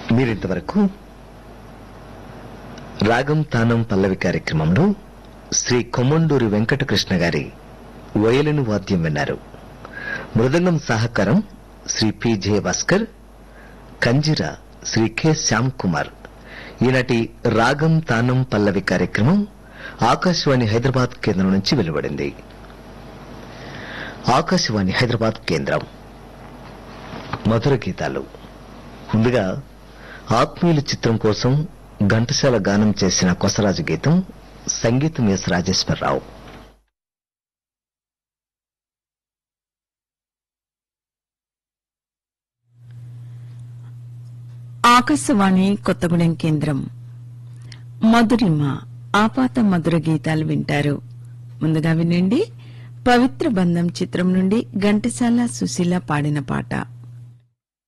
మీరింతవరకు రాగం తానం పల్లవి కార్యక్రమంలో శ్రీ కొమ్మండూరి వెంకటకృష్ణ గారి వయలిను వాద్యం విన్నారు మృదంగం సహకారం శ్రీ పి జే భాస్కర్ కంజిర శ్రీ కె శ్యామ్ కుమార్ ఈనాటి రాగం తానం పల్లవి కార్యక్రమం ఆకాశవాణి హైదరాబాద్ కేంద్రం నుంచి వెలువడింది ఆకాశవాణి హైదరాబాద్ కేంద్రం మధుర గీతాలు ముందుగా ఆత్మీయుల చిత్రం కోసం ఘంటసాల గానం చేసిన కొసరాజు గీతం సంగీతం ఎస్ రాజేశ్వరరావు ఆకాశవాణి కొత్తగూడెం కేంద్రం మధురిమ ఆపాత మధుర గీతాలు వింటారు ముందుగా వినండి పవిత్ర బంధం చిత్రం నుండి ఘంటసాల సుశీల పాడిన పాట